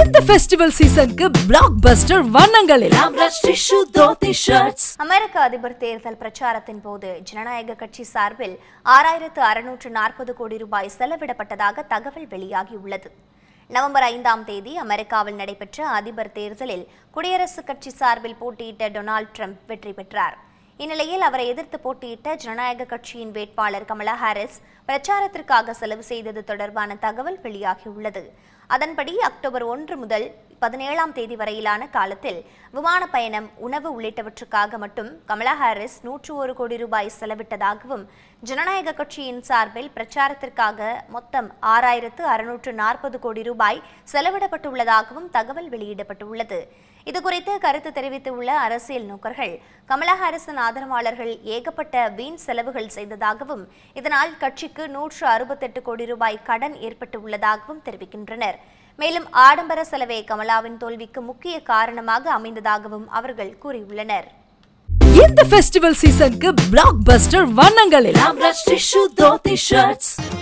இந்த ஃபெஸ்டிவல் சீசனுக்கு blockbuster வண்ணங்களில் ஆம்ரஷ் டிஷ்யூ தோத்தி ஷர்ட்ஸ் அமெரிக்க அதிபர் தேர்தல் பிரச்சாரத்தின் போது ஜனநாயக கட்சி சார்பில் ஆறாயிரத்து அறுநூற்று நாற்பது கோடி ரூபாய் செலவிடப்பட்டதாக தகவல் வெளியாகியுள்ளது நவம்பர் ஐந்தாம் தேதி அமெரிக்காவில் நடைபெற்ற அதிபர் தேர்தலில் குடியரசுக் கட்சி சார்பில் போட்டியிட்ட டொனால்ட் ட்ரம்ப் வெற்றி பெற்றார் இந்நிலையில் அவரை எதிர்த்து போட்டியிட்ட ஜனநாயக கட்சியின் வேட்பாளர் கமலா ஹாரிஸ் பிரச்சாரத்திற்காக செலவு செய்தது தொடர்பான தகவல் வெளியாகியுள்ளது அதன்படி அக்டோபர் ஒன்று முதல் பதினேழாம் தேதி வரையிலான காலத்தில் விமான பயணம் உணவு உள்ளிட்டவற்றுக்காக மட்டும் கமலா ஹாரிஸ் நூற்று ஒரு கோடி ரூபாய் செலவிட்டதாகவும் ஜனநாயக கட்சியின் சார்பில் பிரச்சாரத்திற்காக மொத்தம் ஆறாயிரத்து அறுநூற்று நாற்பது கோடி ரூபாய் செலவிடப்பட்டுள்ளதாகவும் தகவல் வெளியிடப்பட்டுள்ளது இதுகுறித்து கருத்து தெரிவித்துள்ள அரசியல் நோக்கர்கள் கமலா ஹாரிஸின் ஆதரவாளர்கள் ஏகப்பட்ட வீண் செலவுகள் செய்ததாகவும் இதனால் கட்சிக்கு நூற்று அறுபத்தெட்டு கோடி ரூபாய் கடன் ஏற்பட்டுள்ளதாகவும் தெரிவிக்கின்றனர் மேலும் ஆடம்பர செலவே கமலாவின் தோல்விக்கு முக்கிய காரணமாக அமைந்ததாகவும் அவர்கள் கூறியுள்ளனர் இந்த ஃபெஸ்டிவல் சீசனுக்கு பிளாக் பஸ்டர் வண்ணங்களில் ஆம்ரஷ் டிஷ்யூ தோத்தி ஷர்ட்ஸ்